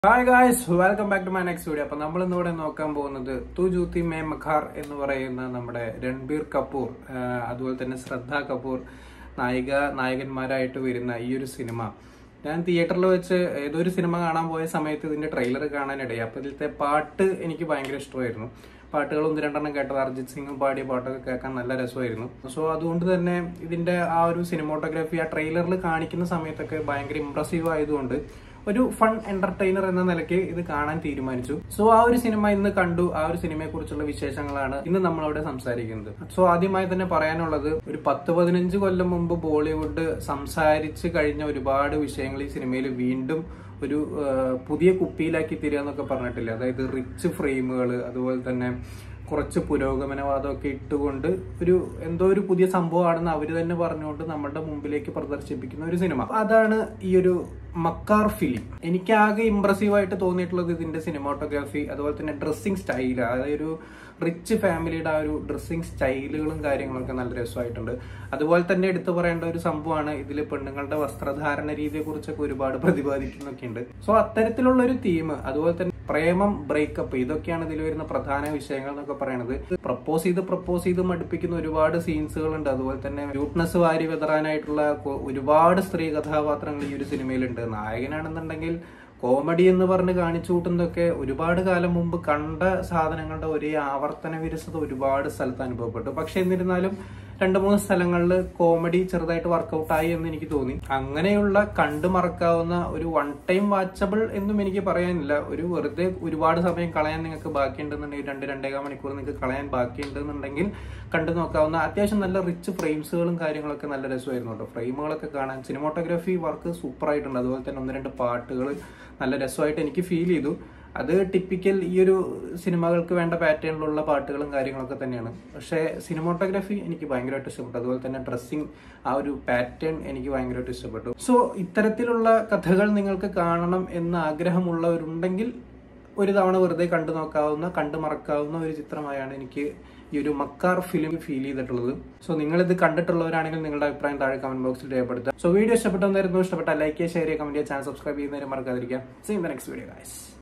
hi guys welcome back to my next video അപ്പൊ നമ്മൾ ഇന്നിവിടെ നോക്കാൻ പോകുന്നത് തു ജൂത്തി മേ മഖാർ എന്ന് പറയുന്ന നമ്മുടെ രൺബീർ കപൂർ ആ, അതുപോലെ തന്നെ ശ്രദ്ധ കപൂർ നായിക നായകന്മാരായിട്ട് വരുന്ന ഈ ഒരു സിനിമ ഞാൻ തിയേറ്ററിൽ വെച്ച് ഏതൊരു സിനിമ കാണാൻ പോയ സമയത്ത് ഇതിന്റെ ട്രെയിലർ കാണാനിടയായി അപ്പൊ ഇതിലത്തെ പാട്ട് എനിക്ക് ഭയങ്കര ഇഷ്ടമായിരുന്നു പാട്ടുകൾ ഒന്ന് രണ്ടെണ്ണം കേട്ടത് അർജിത് സിംഗും പാടിയ പാട്ടൊക്കെ കേൾക്കാൻ നല്ല രസമായിരുന്നു സോ അതുകൊണ്ട് തന്നെ ഇതിന്റെ ആ ഒരു സിനിമോട്ടോഗ്രാഫി ആ ട്രെയിലറിൽ കാണിക്കുന്ന സമയത്തൊക്കെ ഭയങ്കര ഇമ്പ്രസീവ് ആയതുകൊണ്ട് ഒരു ഫൺ എന്റർടൈനർ എന്ന നിലയ്ക്ക് ഇത് കാണാൻ തീരുമാനിച്ചു സോ ആ ഒരു സിനിമ ഇന്ന് കണ്ടു ആ ഒരു സിനിമയെ കുറിച്ചുള്ള വിശേഷങ്ങളാണ് ഇന്ന് നമ്മളവിടെ സംസാരിക്കുന്നത് സോ ആദ്യമായി തന്നെ പറയാനുള്ളത് ഒരു പത്ത് പതിനഞ്ച് കൊല്ലം മുമ്പ് ബോളിവുഡ് സംസാരിച്ച് കഴിഞ്ഞ ഒരുപാട് വിഷയങ്ങൾ ഈ സിനിമയിൽ വീണ്ടും ഒരു ആ, പുതിയ കുപ്പിയിലാക്കി തരിക എന്നൊക്കെ പറഞ്ഞിട്ടില്ല അതായത് റിച്ച് ഫ്രെയിമുകൾ അതുപോലെ തന്നെ കുറച്ച് പുരോഗമനവാദമൊക്കെ ഇട്ടുകൊണ്ട് ഒരു എന്തോ ഒരു പുതിയ സംഭവമാണെന്ന് അവർ തന്നെ പറഞ്ഞുകൊണ്ട് നമ്മുടെ മുമ്പിലേക്ക് പ്രദർശിപ്പിക്കുന്ന ഒരു സിനിമ അതാണ് ഈ ഒരു മക്കാർ ഫിലിം എനിക്ക് ആകെ ഇമ്പ്രസീവ് ആയിട്ട് തോന്നിയിട്ടുള്ളത് ഇതിന്റെ സിനിമാട്ടോഗ്രാഫി അതുപോലെ തന്നെ ഡ്രസ്സിങ് സ്റ്റൈൽ അതായത് ഒരു റിച്ച് ഫാമിലിയുടെ ആ ഒരു ഡ്രസ്സിങ് സ്റ്റൈലുകളും കാര്യങ്ങളൊക്കെ നല്ല രസമായിട്ടുണ്ട് അതുപോലെ തന്നെ എടുത്തു പറയേണ്ട ഒരു സംഭവമാണ് ഇതിൽ പെണ്ണുങ്ങളുടെ വസ്ത്രധാരണ രീതിയെ കുറിച്ചൊക്കെ ഒരുപാട് പ്രതിപാദിക്കുന്നൊക്കെ ഉണ്ട് സോ അത്തരത്തിലുള്ള ഒരു തീം അതുപോലെ തന്നെ പ്രേമം ബ്രേക്കപ്പ് ഇതൊക്കെയാണ് ഇതിൽ വരുന്ന പ്രധാന വിഷയങ്ങൾ എന്നൊക്കെ പറയുന്നത് പ്രപ്പോസ് ചെയ്ത് പ്രപ്പോസ് ചെയ്ത് മടുപ്പിക്കുന്ന ഒരുപാട് സീൻസുകൾ ഉണ്ട് അതുപോലെ തന്നെ ക്യൂട്ട്നെസ് വാരി വിതറാനായിട്ടുള്ള കൊ- ഒരുപാട് സ്ത്രീ കഥാപാത്രങ്ങൾ ഈ ഒരു സിനിമയിലുണ്ട് നായകനാണെന്നുണ്ടെങ്കിൽ കോമഡി എന്ന് പറഞ്ഞ് കാണിച്ചു കൂട്ടുന്നതൊക്കെ ഒരുപാട് കാലം മുമ്പ് കണ്ട സാധനങ്ങളുടെ ഒരേ ആവർത്തന വിരസത ഒരുപാട് സ്ഥലത്ത് അനുഭവപ്പെട്ടു പക്ഷെ എന്നിരുന്നാലും രണ്ട് മൂന്ന് സ്ഥലങ്ങളിൽ കോമഡി ചെറുതായിട്ട് വർക്കൗട്ട് ആയി എന്ന് എനിക്ക് തോന്നി അങ്ങനെയുള്ള കണ്ടു മറക്കാവുന്ന ഒരു വൺ ടൈം വാച്ചബിൾ എന്നും എനിക്ക് പറയാനില്ല ഒരു വെറുതെ ഒരുപാട് സമയം കളയാൻ നിങ്ങൾക്ക് ബാക്കിയുണ്ടെന്നുണ്ടെങ്കിൽ രണ്ട് രണ്ടേകാൽ മണിക്കൂർ നിങ്ങൾക്ക് കളയാൻ ബാക്കിയുണ്ടെന്നുണ്ടെങ്കിൽ കണ്ടു നോക്കാവുന്ന അത്യാവശ്യം നല്ല റിച്ച് ഫ്രെയിംസുകളും കാര്യങ്ങളൊക്കെ നല്ല രസമായിരുന്നു കേട്ടോ ഫ്രെയിമുകളൊക്കെ കാണാൻ സിനിമോട്ടോഗ്രാഫി വർക്ക് സൂപ്പർ ആയിട്ടുണ്ട് അതുപോലെ തന്നെ ഒന്ന് രണ്ട് പാട്ടുകൾ നല്ല രസമായിട്ട് എനിക്ക് ഫീൽ ചെയ്തു അത് ടിപ്പിക്കൽ ഈ ഒരു സിനിമകൾക്ക് വേണ്ട പാറ്റേണിലുള്ള പാട്ടുകളും കാര്യങ്ങളൊക്കെ തന്നെയാണ് പക്ഷേ സിനിമോട്ടോഗ്രാഫി എനിക്ക് ഭയങ്കരമായിട്ട് ഇഷ്ടപ്പെട്ടു അതുപോലെ തന്നെ ഡ്രസ്സിങ് ആ ഒരു പാറ്റേൺ എനിക്ക് ഭയങ്കരമായിട്ട് ഇഷ്ടപ്പെട്ടു സോ ഇത്തരത്തിലുള്ള കഥകൾ നിങ്ങൾക്ക് കാണണം എന്ന് ആഗ്രഹമുള്ളവരുണ്ടെങ്കിൽ ഒരു തവണ വെറുതെ കണ്ടു നോക്കാവുന്ന കണ്ടു മറക്കാവുന്ന ഒരു ചിത്രമായാണ് എനിക്ക് ഈ ഒരു മക്കാർ ഫിലിം ഫീൽ ചെയ്തിട്ടുള്ളത് സോ നിങ്ങൾ ഇത് കണ്ടിട്ടുള്ളവരാണെങ്കിൽ നിങ്ങളുടെ അഭിപ്രായം താഴെ കമന്റ് ബോക്സിൽ രേഖപ്പെടുത്തുക സോ വീഡിയോ ഇഷ്ടപ്പെട്ടെന്നായിരുന്നു ഇഷ്ടപ്പെട്ട ലൈക്ക് ചെയ്യുക ഷെയർ ചെയ്യുക കമന്റ് ചെയ്യുക ചാനൽ സബ്സ്ക്രൈബ് ചെയ്യുന്നതിന് മറക്കാതിരിക്കുക see in the next video guys